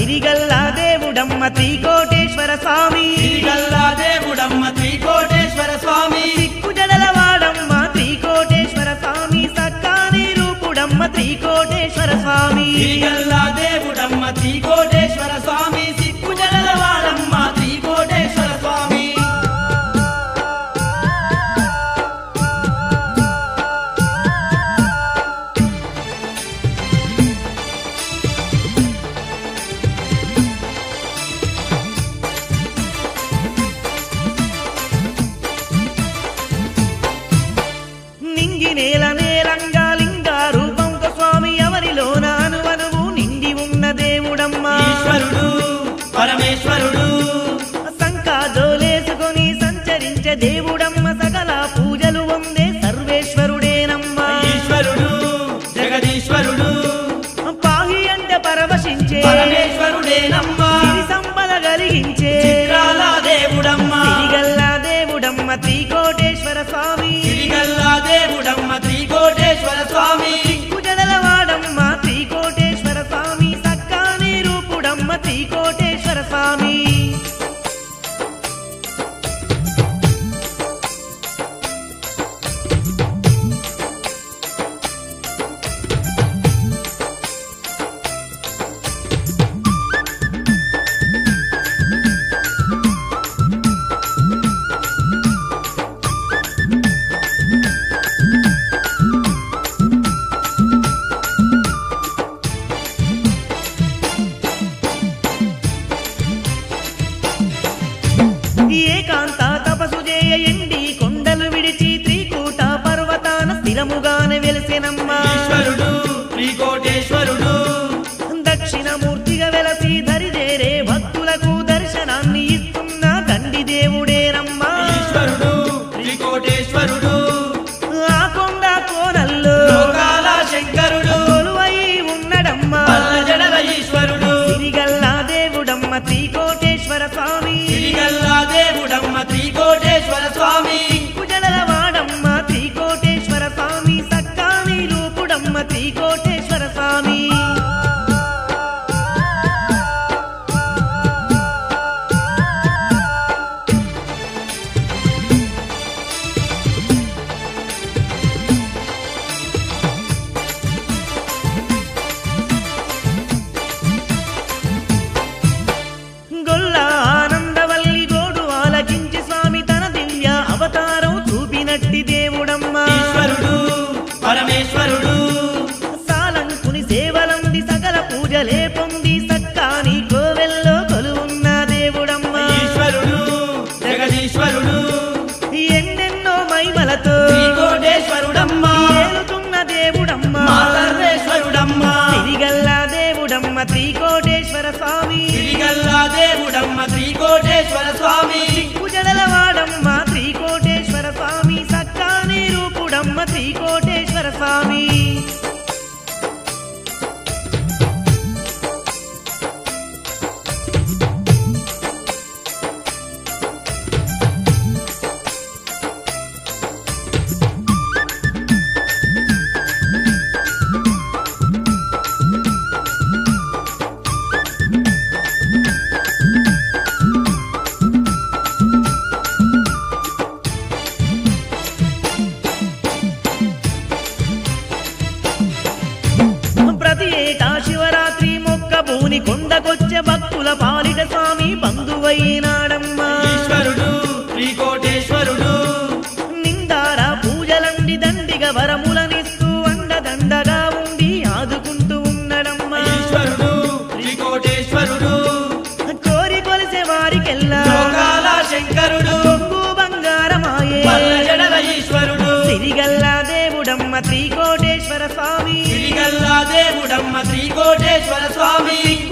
సిరిగల్లా దేవుడమ్మ త్రికోటేశ్వర స్వామి శ్రీగల్లా దేవుడమ్మ త్రికోటేశ్వర స్వామి సిక్కు జడలవాడమ్మ త్రికోటేశ్వర స్వామి సక్కాని రూపుడమ్మ త్రికోటేశ్వర స్వామి శ్రీగల్లా దేవుడమ్మ త్రికోటేశ్వర స్వామి సిక్కు జగలవాడమ్మ త్రికోటేశ్వర స్వామి నింగి నేల నేలంగా లింగా రూపంతో స్వామి ఎవరిలోన అనువనువు నిండి ఉన్న దేవుడమ్మ ఈశ్వరుడు పరమేశ్వరుడు సంకా జోలేసుకొని సంచరించే దేవుడమ్మ సకల పూజలు వందే సర్వేశ్వరుడేనమ్మ ఈశ్వరుడు జగదీశ్వరుడు పాహి అంటే పరవశించే పరమేశ్వరుడేనమ్మ సిరి సంపద కలిగించే చిత్రాల దేవుడమ్మ సిరిగల్లా దేవుడమ్మ త్రికోటేశ్వర స్వామి శ్రీగల్లా దేవుడమ్మ త్రికోటేశ్వర స్వామి కుజడలవాడమ్మ త్రికోటేశ్వర స్వామి సక్కాని రూపుడమ్మ త్రికోటేశ్వర స్వామి ఏకాంత తపసు చేయ ఎండి కొండలు విడిచి త్రికూట పర్వతాన స్థిరముగానే వెలిసెనమ్మ ఈశ్వరుడు త్రికోటేశ్వరుడు దక్షిణమూర్తిగా వెలసి దరిదేరే భక్తులకు దర్శనాన్ని ఇస్తున్న దండి దేవుడేనమ్మ ఈశ్వరుడు త్రికోటేశ్వరుడు ఆ కొండ కోనల్లో లోకాల శంకరుడు కొలువై ఉన్నడమ్మ పల్ల జడల ఈశ్వరుడు సిరిగల్లా దేవుడమ్మ త్రికోటేశ్వర స్వామి శ్రీగల్లా దేవుడమ్మ త్రికోటేశ్వర స్వామి కుజడల వాడమ్మ త్రికోటేశ్వర స్వామి సక్కాని రూపుడమ్మ త్రికోటేశ్వర స్వామి గొల్ల ఆనందవల్లి గోడు ఆలకించి స్వామి తన దివ్య అవతారం చూపినట్టి దేవుడమ్మ ఈశ్వరుడు పరమేశ్వరుడు సాలంకుని సేవలంది సకల పూజలే పొంది సక్కాని కోవెల్లో కొలువున్న దేవుడమ్మ ఈశ్వరుడు జగదీశ్వరుడు ఎన్నెన్నో మైమలతో త్రికోటేశ్వరుడమ్మ ఏలుతున్న దేవుడమ్మ మా సర్వేశ్వరుడమ్మ తిరిగల్లా దేవుడమ్మ త్రికోటేశ్వర స్వామి శ్రీగల్లా దేవుడమ్మ త్రికోటేశ్వర స్వామి కుజడల వాడమ్మ త్రికోటేశ్వర స్వామి సక్కాని రూపుడమ్మ త్రికోటేశ్వర స్వామి ప్రతి ఏటా శివరాత్రి మొక్క భూని కొండకొచ్చే భక్తుల పాలిట స్వామి బంధువైనాడమ్మా ఈశ్వరుడు త్రికోటేశ్వరుడు నిందార పూజలండి దండిగా వరములనిస్తూ అండదండగా ఉండి ఆదుకుంటూ ఉన్నడమ్మా ఈశ్వరుడు త్రికోటేశ్వరుడు కోరి కొలిసే వారికెల్లా లోకాల శంకరుడు కొంగు బంగారమాయే పల్ల జడల ఈశ్వరుడు సిరిగల్లా దేవుడమ్మ త్రికోటేశ్వర స్వామి శ్రీగల్లా దేవుడమ్మ త్రికోటేశ్వర స్వామి